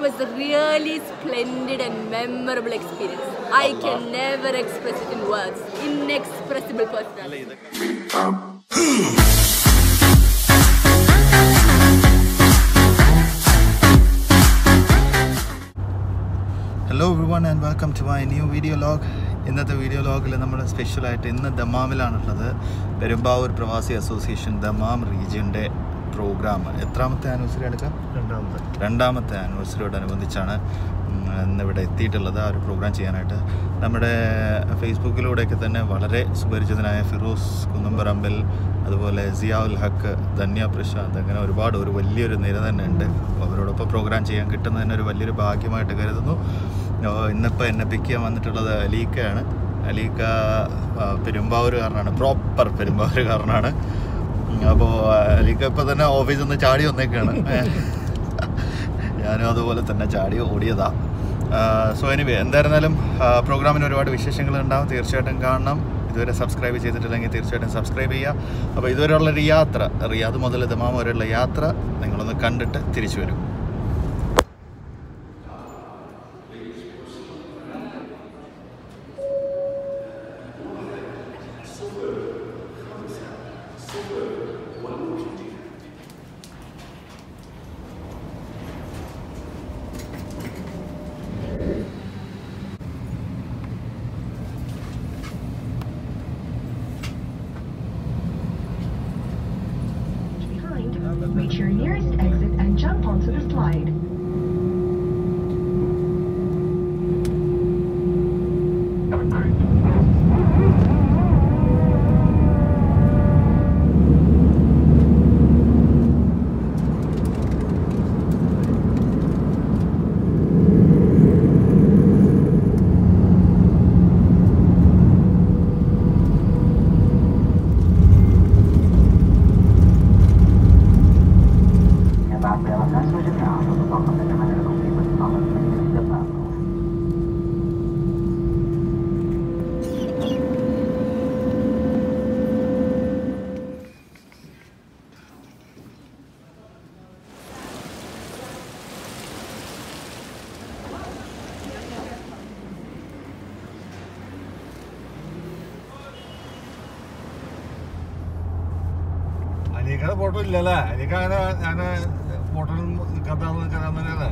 was a really splendid and memorable experience. I can never express it in words. Inexpressible personality. Hello everyone and welcome to my new video log ഇന്നത്തെ video ലോഗിൽ നമ്മൾ സ്പെഷ്യലായിട്ട് ഇന്ന് ദമാമിലാണുള്ളത് പെരുമ്പാവൂർ പ്രവാസി association Dammam റീജിയൻ്റെ programme എത്രാമത്തെ anniversary എടുക്കാം രണ്ടാമത്തെ രണ്ടാമത്തെ ആനിവേഴ്സറിയോടനുബന്ധിച്ചാണ് ഉം, ഇന്നിവിടെ എത്തിയിട്ടുള്ളത് ആ ഒരു പ്രോഗ്രാം ചെയ്യാനായിട്ട് നമ്മുടെ ഫേസ്ബുക്കിലൂടെയൊക്കെ തന്നെ വളരെ സുപരിചിതനായ ഫിറോസ് കുന്നമ്പറമ്പൽ അതുപോലെ സിയാഉൽ ഹക്ക് ധന്യ പ്രശാന്ത് അങ്ങനെ ഒരുപാട് ഒരു വലിയൊരു നിര തന്നെ ഉണ്ട് അപ്പോൾ അവരോടൊപ്പം പ്രോഗ്രാം ചെയ്യാൻ കിട്ടുന്നത് തന്നെ ഒരു വലിയൊരു ഭാഗ്യമായിട്ട് കരുതുന്നു ഓ, ഇന്നിപ്പോൾ എന്നെ പിക്ക് ചെയ്യാൻ വന്നിട്ടുള്ളത് അലീക്കയാണ് അലീക്ക ആ, പെരുമ്പാവൂരുകാരനാണ് പ്രോപ്പർ പെരുമ്പാവൂരുകാരനാണ് അപ്പോൾ അലീക്ക ഇപ്പോൾ തന്നെ ഓഫീസിൽ നിന്ന് ചാടി വന്നേക്കാണ് ഞാനും അതുപോലെ തന്നെ ചാടി ഓടിയതാ സോ എനിവേ എന്തായിരുന്നാലും പ്രോഗ്രാമിന് ഒരുപാട് വിശേഷങ്ങൾ ഉണ്ടാവും തീർച്ചയായിട്ടും കാണണം ഇതുവരെ സബ്സ്ക്രൈബ് ചെയ്തിട്ടില്ലെങ്കിൽ തീർച്ചയായിട്ടും സബ്സ്ക്രൈബ് ചെയ്യുക അപ്പോൾ ഇതുവരെയുള്ള ഒരു യാത്ര റിയാദ് മുതൽ ദമാം വരെയുള്ള യാത്ര നിങ്ങളൊന്ന് കണ്ടിട്ട് തിരിച്ചു വരും behind, reach your nearest exit and jump onto the slide. അനീക്കയുടെ ഫോട്ടോ ഇല്ലല്ലേ അനീക്ക അങ്ങനെ ഞാൻ ഫോട്ടോ നിൽക്കാത്ത നിൽക്കാൻ തന്നെയല്ലേ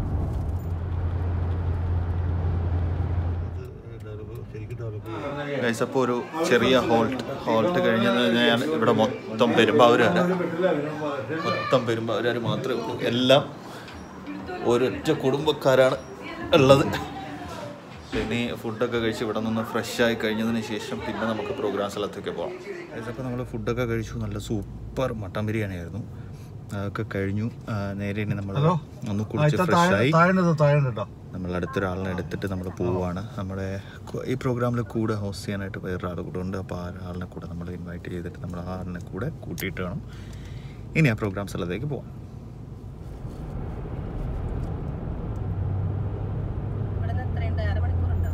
ഗൈസ് അപ്പോൾ ഒരു ചെറിയ ഹോൾട്ട് ഹോൾട്ട് കഴിഞ്ഞെന്ന് കഴിഞ്ഞാൽ ഇവിടെ മൊത്തം പെരുമ്പാവൂരാണ് മൊത്തം പെരുമ്പാവൂരാർ മാത്രമേ ഉള്ളൂ എല്ലാം ഒരൊറ്റ കുടുംബക്കാരാണ് ഉള്ളത് പിന്നെ ഈ ഫുഡൊക്കെ കഴിച്ച് ഇവിടെ നിന്ന് ഫ്രഷ് ആയി കഴിഞ്ഞതിന് ശേഷം പിന്നെ നമുക്ക് പ്രോഗ്രാം സ്ഥലത്തേക്ക് പോകാം അപ്പോൾ നമ്മൾ ഫുഡൊക്കെ കഴിച്ചു നല്ല സൂപ്പർ മട്ടൻ ബിരിയാണി ആയിരുന്നു അതൊക്കെ കഴിഞ്ഞു ആ, നേരെ ഇനി നമ്മൾ ഹലോ ഒന്ന് കുടിച്ച് ഫ്രഷ് ആയി താഴെ താഴെ കേട്ടോ നമ്മൾ അടുത്തൊരാളിനെ എടുത്തിട്ട് നമ്മൾ പോവുകയാണ് നമ്മുടെ കു- ഈ പ്രോഗ്രാമിൽ കൂടെ ഹോസ്റ്റ് ചെയ്യാനായിട്ട് വേറൊരാൾ കൂടെ ഉണ്ട് അപ്പോൾ ആ ഒരാളിനെ കൂടെ നമ്മൾ ഇൻവൈറ്റ് ചെയ്തിട്ട് നമ്മൾ ആ ആളിനെ കൂടെ കൂട്ടിയിട്ട് വേണം ഇനി ആ പ്രോഗ്രാം സ്ഥലത്തേക്ക് പോകാം ഇവിടുന്ന് എത്രയുണ്ട് അരമണിക്കൂറുണ്ടോ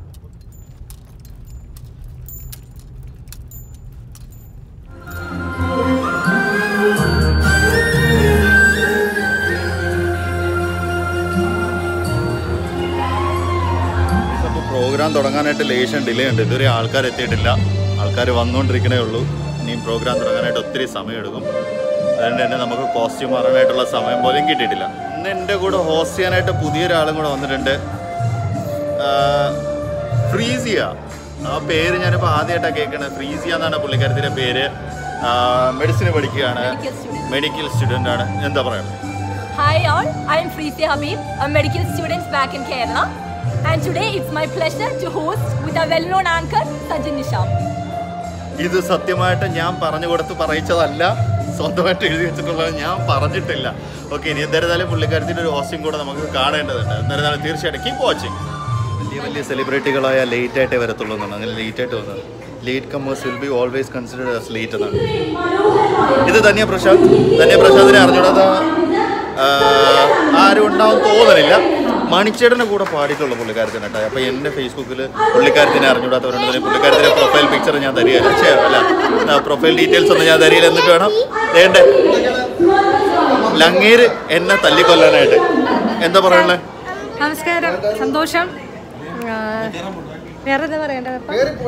അപ്പോൾ പ്രോഗ്രാം തുടങ്ങാനായിട്ട് ലേശം ഡിലേ ഉണ്ട് ഇതുവരെ ആൾക്കാർ എത്തിയിട്ടില്ല ആൾക്കാർ വന്നുകൊണ്ടിരിക്കണേ ഉള്ളൂ ഇനിയും പ്രോഗ്രാം തുടങ്ങാനായിട്ട് ഒത്തിരി സമയമെടുക്കും അതുകൊണ്ട് തന്നെ നമുക്ക് കോസ്റ്റ്യൂം മാറാനായിട്ടുള്ള സമയം പോലും കിട്ടിയിട്ടില്ല ഇന്ന് എൻ്റെ കൂടെ ഹോസ്റ്റ് ചെയ്യാനായിട്ട് പുതിയൊരാളും കൂടെ വന്നിട്ടുണ്ട് ആ, ഫ്രീസിയ ആ പേര് ഞാനിപ്പോൾ ആദ്യമായിട്ടാണ് കേൾക്കണത് ഫ്രീസിയ എന്നാണ് പുള്ളിക്കാരത്തിൻ്റെ പേര് മെഡിസിന് പഠിക്കുകയാണ് Medical student. മെഡിക്കൽ സ്റ്റുഡൻ്റ് ആണ് എന്താ പറയുക Hi all, I am Freesia Habib, a medical student back in Kerala. And today it's my pleasure to host with our well-known anchor, Sajin Nisham. ഇത് സത്യമായിട്ട് ഞാൻ പറഞ്ഞു കൊടുത്ത് പറയിച്ചതല്ല സ്വന്തമായിട്ട് എഴുതി വെച്ചിട്ടുള്ളത് ഞാൻ പറഞ്ഞിട്ടില്ല ഓക്കെ ഇനി എന്തായിരുന്നാലും പുള്ളിക്കാരത്തിൻ്റെ ഒരു ഹോസ്റ്റിംഗ് കൂടെ നമുക്ക് കാണേണ്ടതുണ്ട് എന്തായിരുന്നാലും തീർച്ചയായിട്ടും കീപ് വാച്ചിങ് വലിയ വലിയ സെലിബ്രിറ്റികളായ ലേറ്റ് ആയിട്ടേ വരത്തുള്ളൂ എന്നാണ് അങ്ങനെ ലേറ്റ് ആയിട്ട് വന്നത് late comers will be always considered as late എന്നാണ് ഇത് ധന്യ പ്രശാന്ത് ധന്യ പ്രശാന്തിനെ അറിഞ്ഞൂടാത്ത ആ, ആരും ഉണ്ടാവും തോന്നണില്ല മണിച്ചേട്ടൻ്റെ കൂടെ പാടിയിട്ടുള്ള പുള്ളിക്കാരത്തിന് കേട്ടോ അപ്പോൾ എൻ്റെ ഫേസ്ബുക്കിൽ പുള്ളിക്കാരത്തിനെ അറിഞ്ഞൂടാത്തവരുണ്ടെങ്കിൽ പുള്ളിക്കാരത്തിൻ്റെ പ്രൊഫൈൽ പിക്ചർ ഞാൻ തരികയില്ല ഛേ, അല്ല പ്രൊഫൈൽ ഡീറ്റെയിൽസ് ഒന്നും ഞാൻ തരികയില്ല എന്നിട്ട് വേണം വേണ്ടേ ലങ്ങേര് എന്നെ തല്ലിക്കൊല്ലാനായിട്ട് എന്താ പറയാനുള്ളത് നമസ്കാരം സന്തോഷം ആ, വേറെ എന്താ പറയണ്ടത്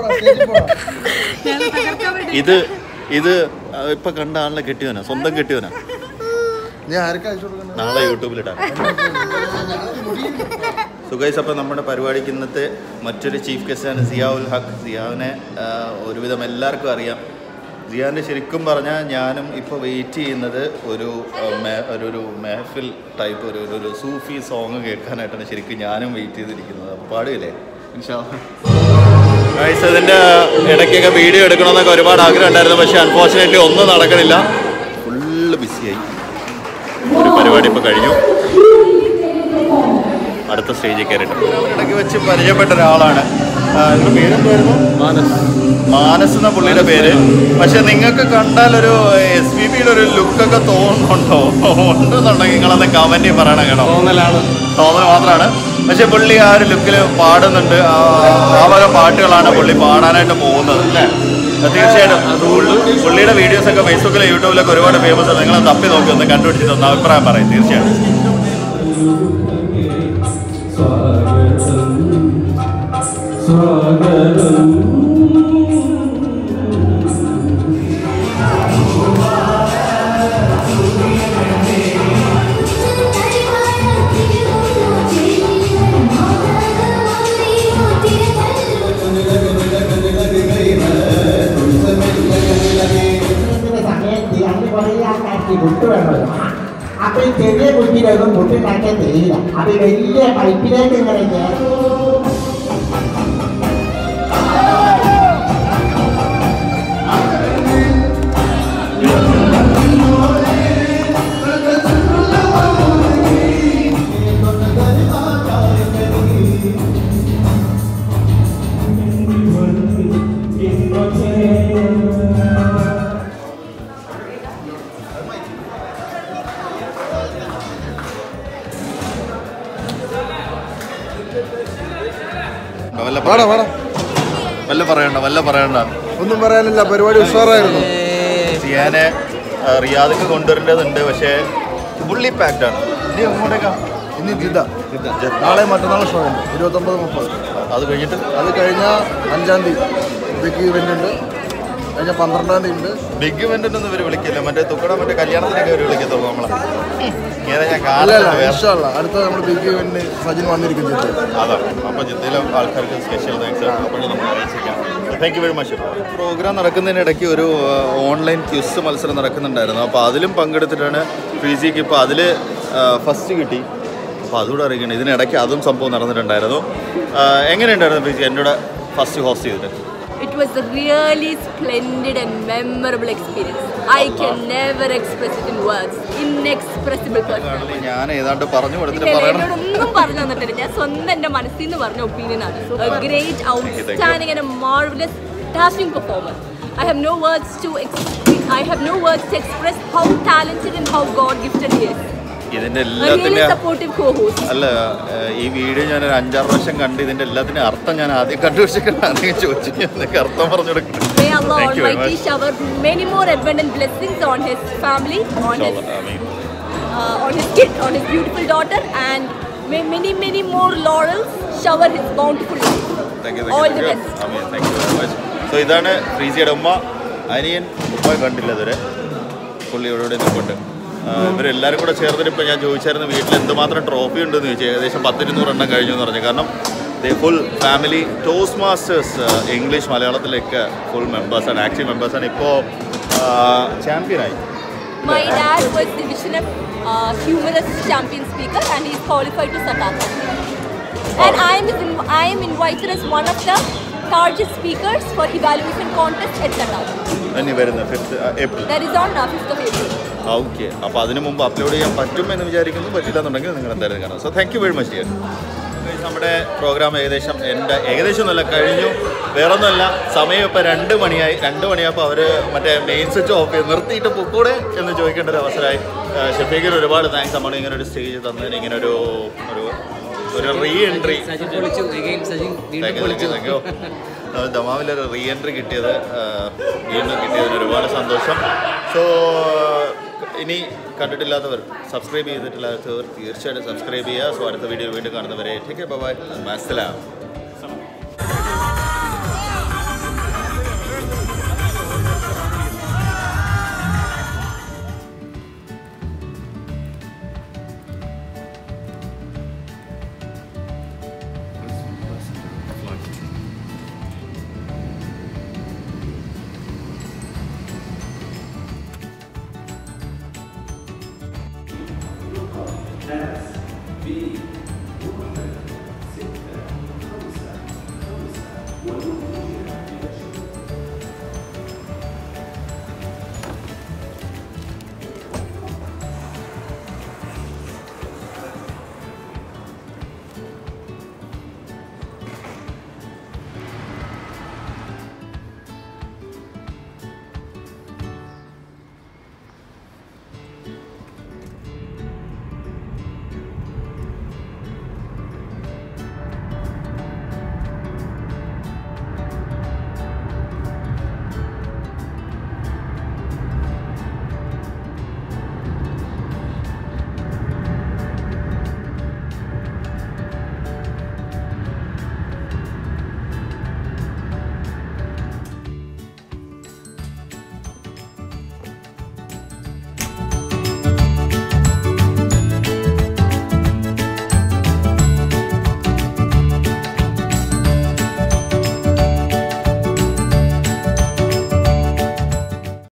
ഞാൻ തകർക്കാൻ വേണ്ടി ഇത് ഇത് ആ, ഇപ്പൊ കണ്ട ആളിനെ കെട്ടിയോനാ സ്വന്തം കെട്ടിയോനാ ഞാൻ ആർക്കാ അയച്ചു കൊടുക്കുന്നത് നാളെ യൂട്യൂബിലിടാം സുഖൈസ് അപ്പം നമ്മുടെ പരിപാടിക്ക് ഇന്നത്തെ മറ്റൊരു ചീഫ് ഗസ്റ്റാണ് സിയാവുൽ ഹക്ക് സിയാവിനെ ആ, ഒരുവിധം എല്ലാവർക്കും അറിയാം സിയാൻ്റെ ശരിക്കും പറഞ്ഞാൽ ഞാനും ഇപ്പോൾ വെയിറ്റ് ചെയ്യുന്നത് ഒരു ആ, മെ- ഒരു ഒരു മെഹഫിൽ ടൈപ്പ് ഒരു ഒരു- ഒരു സൂഫി സോങ് കേൾക്കാനായിട്ടാണ് ശരിക്കും ഞാനും വെയിറ്റ് ചെയ്തിരിക്കുന്നത് അപ്പോൾ പാടുകയില്ലേ ഗൈസ് അതിൻ്റെ ഇടയ്ക്കൊക്കെ വീഡിയോ എടുക്കണമെന്നൊക്കെ ഒരുപാട് ആഗ്രഹം ഉണ്ടായിരുന്നു പക്ഷേ അൺഫോർച്ചുനേറ്റ്ലി ഒന്നും നടക്കണില്ല ഫുള്ള് ബിസിയായി ഒരു പരിപാടി ഇപ്പോൾ കഴിഞ്ഞു അടുത്ത സ്റ്റേജിൽ കയറിയിട്ട് ഇടയ്ക്ക് വെച്ച് പരിചയപ്പെട്ട ഒരാളാണ് ആ, നിങ്ങളുടെ പേരെന്തായിരുന്നു മാനസ് മാനസ് എന്ന പുള്ളിയുടെ പേര് പക്ഷെ നിങ്ങൾക്ക് കണ്ടാൽ ഒരു എസ് പി ബിയുടെ ഒരു ലുക്കൊക്കെ തോന്നുന്നുണ്ടോ ഉണ്ടെന്നുണ്ടെങ്കിൽ നിങ്ങളൊന്ന് കമൻറ്റിൽ പറയണം കേട്ടോ തോന്നലാണ് തോന്നൽ മാത്രമാണ് പക്ഷെ പുള്ളി ആ ഒരു ലുക്കിൽ പാടുന്നുണ്ട് ആ ആ വക പാട്ടുകളാണ് പുള്ളി പാടാനായിട്ട് പോകുന്നത് അല്ലേ തീർച്ചയായിട്ടും പുള്ളി- പുള്ളിയുടെ വീഡിയോസ് ഒക്കെ ഫേസ്ബുക്കിലും യൂട്യൂബിലൊക്കെ ഒരുപാട് ഫേമസ് ആണ് നിങ്ങൾ തപ്പി നോക്കി ഒന്ന് കണ്ടുപിടിച്ചിട്ട് ഒന്ന് അഭിപ്രായം പറയും തീർച്ചയായിട്ടും ഇതിന്റെ സമയത്ത് അതിന് കുറേ ആൾക്കാർക്ക് മുട്ട് വേണമല്ലോ അപ്പൊ ഈ ചെറിയ കുട്ടിയിലൊന്നും മുട്ടുണ്ടാക്കാൻ తెలిയില്ല അപ്പൊ ഈ വലിയ പൈപ്പിലേക്ക് ഇങ്ങനെ കയറി വല്ല വേടാ വേടാ വല്ല പറയണ്ട വല്ല പറയണ്ട ഒന്നും പറയാനില്ല പരിപാടി ഉഷാറായിരുന്നു സിയാനെ ആ, റിയാദിക്ക് കൊണ്ടുവരേണ്ടതുണ്ട് പക്ഷേ ഫുള്ളി പാക്ഡ് ആണ് ഇനി അങ്ങോട്ടേക്കാ ഇനി ജിദ്ദ ജിദ്ദ നാളെ മറ്റന്നാൾ ഷോ ഉണ്ട് ഇരുപത്തൊമ്പത് മുപ്പത് അത് കഴിഞ്ഞിട്ട് അത് കഴിഞ്ഞ അഞ്ചാം തീയതി ബിഗ് ഇവന്റ് ഉണ്ട് കഴിഞ്ഞ പന്ത്രണ്ടാം തീയതി ഉണ്ട് ബിഗ് ഇവന്റ് ഒന്നും ഇവർ വിളിക്കില്ല മറ്റേ തുക്കട മറ്റേ കല്യാണത്തിനൊക്കെ ഇവർ വിളിക്കത്തുള്ളൂ നമ്മളെ ഇങ്ങനെ ഞാൻ അല്ല അല്ല കാണുന്നില്ല ഇൻഷാല്ല അടുത്ത നമ്മൾ ബിഗ് ഇവന്റ് സജിൻ വന്നിരിക്കും ജിദ്ദ അതാണ് അപ്പോൾ ജിദ്ദയിലെ ആൾക്കാർക്ക് സ്പെഷ്യൽ താങ്ക്സ് അപ്പോഴും നമ്മൾ അറിയിച്ചേക്കാം thank you very much programme നടക്കുന്നതിനിടയ്ക്ക് ഒരു ഓൺലൈൻ ക്യുസ് മത്സരം നടക്കുന്നുണ്ടായിരുന്നു അപ്പോൾ അതിലും പങ്കെടുത്തിട്ടാണ് ഫ്രീസിക്ക് ഇപ്പോൾ അതിൽ ഫസ്റ്റ് കിട്ടി അപ്പോൾ അതുകൂടെ അറിയിക്കണം ഇതിനിടയ്ക്ക് അതും സംഭവം നടന്നിട്ടുണ്ടായിരുന്നു ആ, എങ്ങനെയുണ്ടായിരുന്നു ഫ്രീസി എന്നോട് ഫസ്റ്റ് ഹോസ്റ്റ് ചെയ്തിട്ട് It was a really splendid and memorable experience. I can never express it in words. Inexpressible personal. ഞാൻ ഏതാണ്ട് പറഞ്ഞു കൊടുത്തിട്ട് ഇല്ല, പറയണം എന്നോടൊന്നും പറഞ്ഞു തന്നിട്ടില്ല ഞാൻ സ്വന്തം എന്റെ മനസ്സിൽ നിന്ന് പറഞ്ഞ ഒപ്പീനിയൻ ആണ് great outstanding and marvellous dashing performance I have no words to I have no words to express how talented and how god gifted he is ഇതിൻ്റെ A really എല്ലാത്തിൻ്റെ supportive co-host. അല്ല ഏഹ്, ഈ വീഡിയോ ഞാൻ ഒരു അഞ്ചാറ് പ്രാവശ്യം കണ്ട് ഇതിന്റെ എല്ലാത്തിനും അർത്ഥം ഞാൻ ആദ്യം കണ്ടുപിടിച്ചിട്ട് ആദ്യം ചോദിച്ചു ഞാൻ നിനക്ക് അർത്ഥം പറഞ്ഞു കൊടുക്കണം May Allah Thank you very Almighty much. shower many more abundant blessings on his family, on his, Inshallah, Ameen. uh, on his kid, on his beautiful daughter, and may many, many more laurels shower his bountiful life. Thank you, thank you, All thank the you. best. Ameen, thank you very much. So ഇതാണ് ഫ്രീസിയുടെ ഉമ്മ അനിയൻ ഉമ്മ കണ്ടില്ല ഇതുവരെ പുള്ളി ഇവിടെ ഇവിടെ നിൽപ്പുണ്ട് ആ, ഇവരെല്ലാവരും കൂടെ ചേർന്നിട്ട് ഇപ്പോൾ ഞാൻ ചോദിച്ചായിരുന്നു വീട്ടിൽ എന്തുമാത്രം ട്രോഫി ഉണ്ടെന്ന് ചോദിച്ചു ഏകദേശം പത്തിരുന്നൂറ് എണ്ണം കഴിഞ്ഞു എന്ന് പറഞ്ഞു കാരണം ദേ full family Toastmasters English മലയാളത്തിലേക്ക് ഫുൾ മെമ്പേഴ്സാണ് ആക്റ്റീവ് മെമ്പേഴ്സാണ് ഇപ്പോൾ ചാമ്പ്യനായി My dad was Division of uh, Humorous Champion Speaker, and he is qualified to Sataka. And I am, is- I am invited as one of the target speakers for evaluation contest at Sataka. ഇനി വരുന്ന fifth April That is on uh, 5th of April. Okay അപ്പോൾ അതിന് മുമ്പ് upload ചെയ്യാൻ പറ്റും എന്ന് വിചാരിക്കുന്നു പറ്റില്ല എന്നുണ്ടെങ്കിൽ നിങ്ങൾ എന്തായാലും കാണാം so thank you very much dear നമ്മുടെ പ്രോഗ്രാം ഏകദേശം എൻ്റെ ഏകദേശം ഒന്നുമല്ല കഴിഞ്ഞു വേറൊന്നുമല്ല സമയം ഇപ്പോൾ രണ്ട് മണിയായി രണ്ട് മണിയായപ്പോൾ അവർ മറ്റേ മെയിൻ സ്വിച്ച് ഓഫ് ചെയ്ത് നിർത്തിയിട്ട് പൊക്കൂടെ എന്ന് ചോദിക്കേണ്ട ഒരു അവസരമായി ആ, ഷഫീഖിന് ഒരുപാട് താങ്ക്സ് നമ്മൾ ഇങ്ങനെ ഒരു സ്റ്റേജ് തന്നതിന് ഇങ്ങനെ ഒരു ഒരു ഒരു റീ എൻട്രി സജിൻ പൊളിച്ചു again സജിൻ വീണ്ടും പൊളിച്ചു ദമാമിലൊരു റീ എൻട്രി കിട്ടിയത് ആ, വീണ്ടും കിട്ടിയതിന് ഒരുപാട് സന്തോഷം സോ ഇനി കണ്ടിട്ടില്ലാത്തവർ സബ്സ്ക്രൈബ് ചെയ്തിട്ടില്ലാത്തവർ തീർച്ചയായിട്ടും സബ്സ്ക്രൈബ് ചെയ്യുക സോ അടുത്ത വീഡിയോ വീണ്ടും കാണുന്നവരെ ടേക്ക് ബൈ മനസ്സിലാവും Be